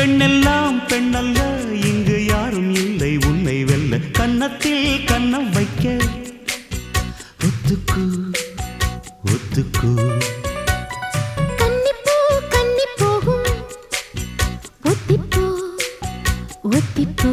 பெண்ணெல்லாம் பெண்ணல்ல இங்கு யாரும் இல்லை உன்னை வெல்ல கன்னத்தில் கன்னம் வைக்க ஒத்துக்கு ஒத்துக்கு கன்னிப்பூ கன்னி போகும் ஒத்திப்போ ஒத்திப்போ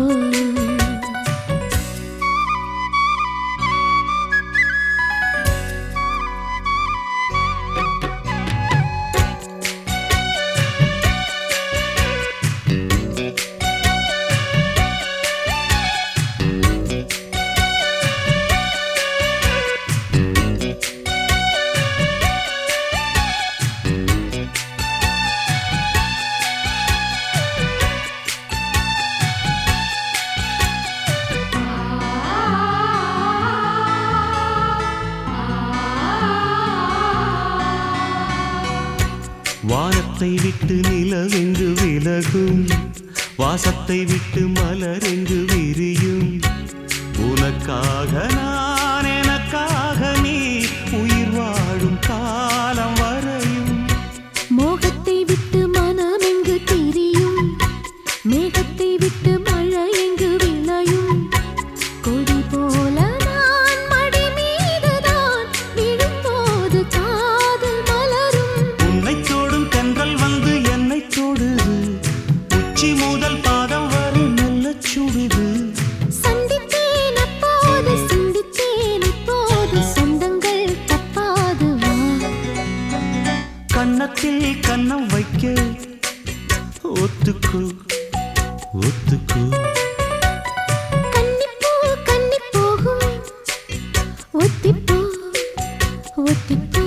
வானத்தை விட்டு நிலவென்று விலகும் வாசத்தை விட்டு மலரென்று விரியும் உனக்காக நான் எனக்காக நீ உயிர் வாழும் காலம் வரையும் மோகத்தை விட்டு மனம் எங்கு திரியும் மேகத்தை விட்டு மழை எங்கு விளையும் கொடி போல நான் மடி மீதுதான் விழும்போது காதல் மலரும் உன்னை தோடும் தென்றல் வந்து என்னை தொடுது உச்சி முதல் பாதம் வரை நல்ல சுடுது சந்தித்தேன் அப்போது சிந்தித்தேன் இப்போது சொந்தங்கள் தப்பாது வா கன்னத்தில் கன்னம் வைக்க ஒத்துக்கு ஒத்துக்கு கன்னிப்பூ கன்னி போகும் ஒத்திப்போ ஒத்திப்போ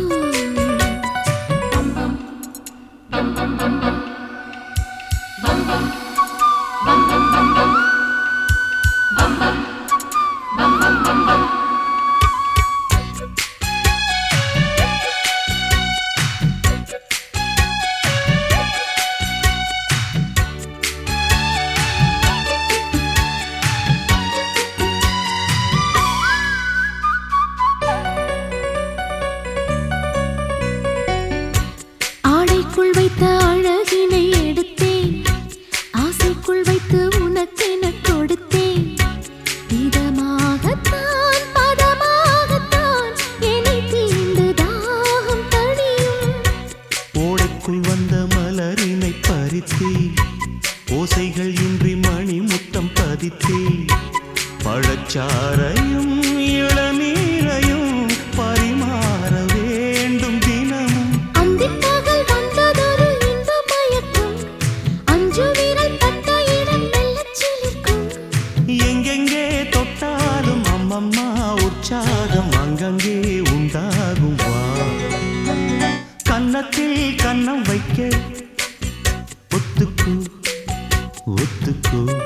ஆடைக்குள் வைத்த அழகினை எடுத்தேன் ஆசைக்குள் வைத்து உனக்கென கொடுத்தேன் இதமாகத்தான் பதமாகத்தான் என்னை தீண்டு தாகம் தணியும் ஓடைக்குள் வந்த மலரினை பறித்தே ஓசைகள் இன்றி மணி முத்தம் பதித்தே பழச்சாரையும் இளநீரையும் பரிமாற வேண்டும் தினமும் அந்திப் பகல் வந்ததொரு இன்ப மயக்கம் அஞ்சு விரல் பட்ட இடம் மெல்லச் சிலிர்க்கும் எங்கெங்கே தொட்டாலும் அம்மம்மா உற்சாகம் அங்கங்கே உண்டாகும் வா கன்னத்தில் கன்னம் வைக்க ஒத்துக்கு ஒத்துக்கு